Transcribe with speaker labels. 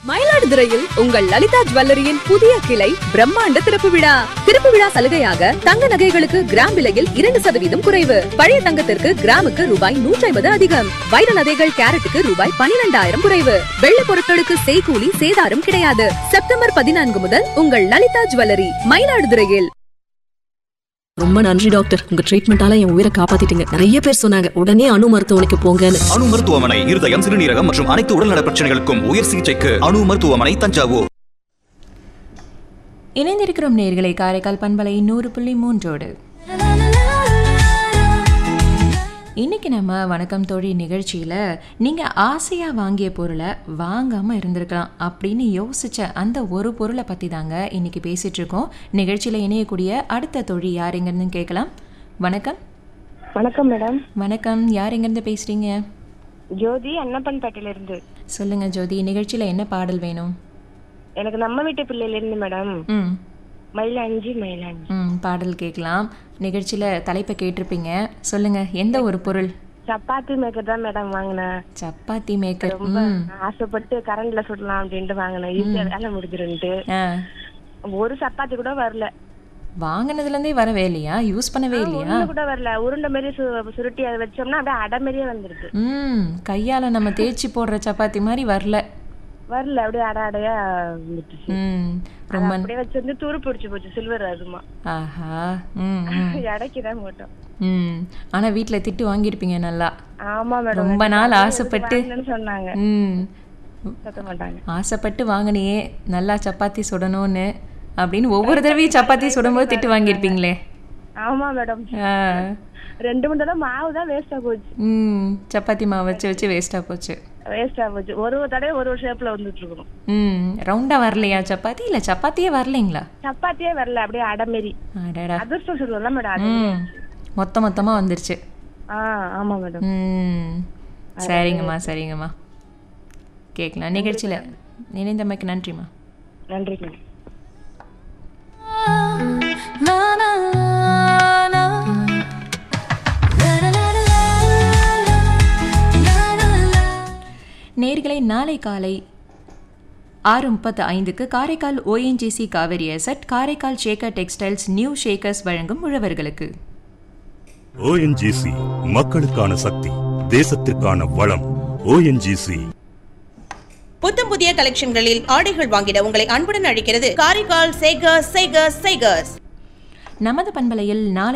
Speaker 1: மயிலாடுதுறையில் உங்கள் லலிதா ஜுவல்லரியின் புதிய கிளை பிரம்மாண்ட திறப்பு விழா திறப்பு விழா சலுகையாக தங்க நகைகளுக்கு கிராம் விலையில் இரண்டு சதவீதம் குறைவு பழைய தங்கத்திற்கு கிராமுக்கு ரூபாய் நூற்றி ஐம்பது அதிகம் வைர நகைகள் கேரட்டுக்கு ரூபாய் பனிரெண்டாயிரம் குறைவு வெள்ளி பொருட்களுக்கு செய்கூலி சேதாரம் கிடையாது செப்டம்பர் பதினான்கு முதல் உங்கள் லலிதா ஜுவல்லரி மயிலாடுதுறையில்
Speaker 2: ரொம்ப நன்றி டாக்டர் உங்க ட்ரீட்மெண்டால என் உயிரை காப்பாத்திட்டீங்க நிறைய பேர் சொன்னாங்க உடனே அணு மருத்துவமனைக்கு போங்கன்னு
Speaker 3: அணு மருத்துவமனை இருதயம் சிறுநீரகம் மற்றும் அனைத்து உடல்நல பிரச்சனைகளுக்கும் உயர் சிகிச்சைக்கு அணு மருத்துவமனை தஞ்சாவூர்
Speaker 4: இணைந்திருக்கிறோம் நேர்களை காரைக்கால் பண்பலை நூறு புள்ளி மூன்றோடு இன்னைக்கு நம்ம வணக்கம் தோழி நிகழ்ச்சியில் நீங்கள் ஆசையாக வாங்கிய பொருளை வாங்காமல் இருந்திருக்கலாம் அப்படின்னு யோசிச்ச அந்த ஒரு பொருளை பற்றி தாங்க இன்னைக்கு பேசிட்டு இருக்கோம் நிகழ்ச்சியில் இணையக்கூடிய அடுத்த தோழி யார் எங்கேருந்து கேட்கலாம் வணக்கம்
Speaker 5: வணக்கம் மேடம்
Speaker 4: வணக்கம் யார் எங்கேருந்து பேசுகிறீங்க
Speaker 5: ஜோதி அன்னப்பன்பேட்டையில இருந்து
Speaker 4: சொல்லுங்கள் ஜோதி நிகழ்ச்சியில் என்ன பாடல் வேணும்
Speaker 5: எனக்கு நம்ம வீட்டு பிள்ளையில இருந்து மேடம்
Speaker 4: ம்
Speaker 5: மயிலாஞ்சி மயிலாஞ்சி
Speaker 4: ம் பாடல் கேட்கலாம் நிகழ்ச்சியில் தலைப்பை கேட்டிருப்பீங்க சொல்லுங்கள் எந்த ஒரு பொருள்
Speaker 5: சப்பாத்தி மேக்கர் தான் மேடம் வாங்கினேன்
Speaker 4: சப்பாத்தி மேக்கர்
Speaker 5: ரொம்ப
Speaker 4: ம்
Speaker 5: ஆசைப்பட்டு கரண்ட்ல சுடலாம் அப்படின்ட்டு வாங்கினேன் ஈஸியா வேலை முடிஞ்சிருன்ட்டு
Speaker 4: ஆ
Speaker 5: ஒரு சப்பாத்தி கூட வரல
Speaker 4: வாங்கினதுலேருந்தே வரவே இல்லையா யூஸ் பண்ணவே இல்லையா
Speaker 5: ஒண்ணு கூட வரல உருண்டை மாதிரி சு- சுருட்டி அதை வச்சோம்னா அப்படியே அடை மாதிரியே வந்துருது
Speaker 4: ம் கையால் நம்ம தேய்ச்சி போடுற சப்பாத்தி மாதிரி வரல
Speaker 5: வரல அப்படியே அடை அடையா வந்துட்டுச்சு
Speaker 4: ம் ரொம்ப
Speaker 5: அப்படியே வச்சிருந்து துரு பிடிச்சு போச்சு சில்வர் அதுமா
Speaker 4: ஆஹா ம் ம்
Speaker 5: இடைக்கு தான் போட்டோம்
Speaker 4: ம் ஆனால் வீட்டில் திட்டு வாங்கியிருப்பீங்க நல்லா
Speaker 5: ஆமா மேடம்
Speaker 4: ரொம்ப நாள் ஆசைப்பட்டு
Speaker 5: சொன்னாங்க
Speaker 4: ம்
Speaker 5: சத்த மாட்டாங்க
Speaker 4: ஆசைப்பட்டு வாங்கினியே நல்லா சப்பாத்தி சுடணும்னு அப்படின்னு ஒவ்வொரு தடவையும் சப்பாத்தி சுடும்போது திட்டு வாங்கியிருப்பீங்களே
Speaker 5: ஆமா மேடம்
Speaker 4: ஆ
Speaker 5: ரெண்டு மூணு தடவை மாவு தான் வேஸ்டா போச்சு
Speaker 4: ம் சப்பாத்தி மாவு வச்சு வச்சு வேஸ்ட்டாக போச்சு
Speaker 5: வேஸ்டா போச்சு ஒரு ஒரு தடவை ஒரு ஒரு ஷேப்ல வந்துட்டு இருக்கணும்
Speaker 4: ம் ரவுண்டாக வரலையா சப்பாத்தி இல்லை சப்பாத்தியே வரலைங்களா
Speaker 5: சப்பாத்தியே வரல அப்படியே அடை மாரி
Speaker 4: அடடா
Speaker 5: அதிர்ஷ்டம் சொல்லுவோம்ல மேடம் அது
Speaker 4: ம் மொத்த மொத்தமாக வந்துருச்சு
Speaker 5: ஆ ஆமா மேடம்
Speaker 4: ம் சரிங்கம்மா சரிங்கம்மா கேட்கலாம் நிகழ்ச்சியில் இணைந்தமைக்கு நன்றிம்மா
Speaker 5: நன்றி மேடம்
Speaker 4: நேர்களை நாளை காலை ஆறு முப்பத்து ஐந்துக்கு Karaikal O N G C Cauvery asset Karaikal Shekar textiles new Shekars வழங்கும் உழவர்களுக்கு
Speaker 6: ஓஎன்ஜிசி மக்களுக்கான சக்தி தேசத்திற்கான வளம் ஓஎன்ஜிசி
Speaker 7: புத்தம் புதிய கலெக்ஷன்களில் ஆடைகள் வாங்கிட உங்களை அன்புடன் அழைக்கிறது காரைக்கால் சேகர்ஸ் சேகர்ஸ் சேகர்ஸ்
Speaker 4: நமது பண்பலையில் நாளை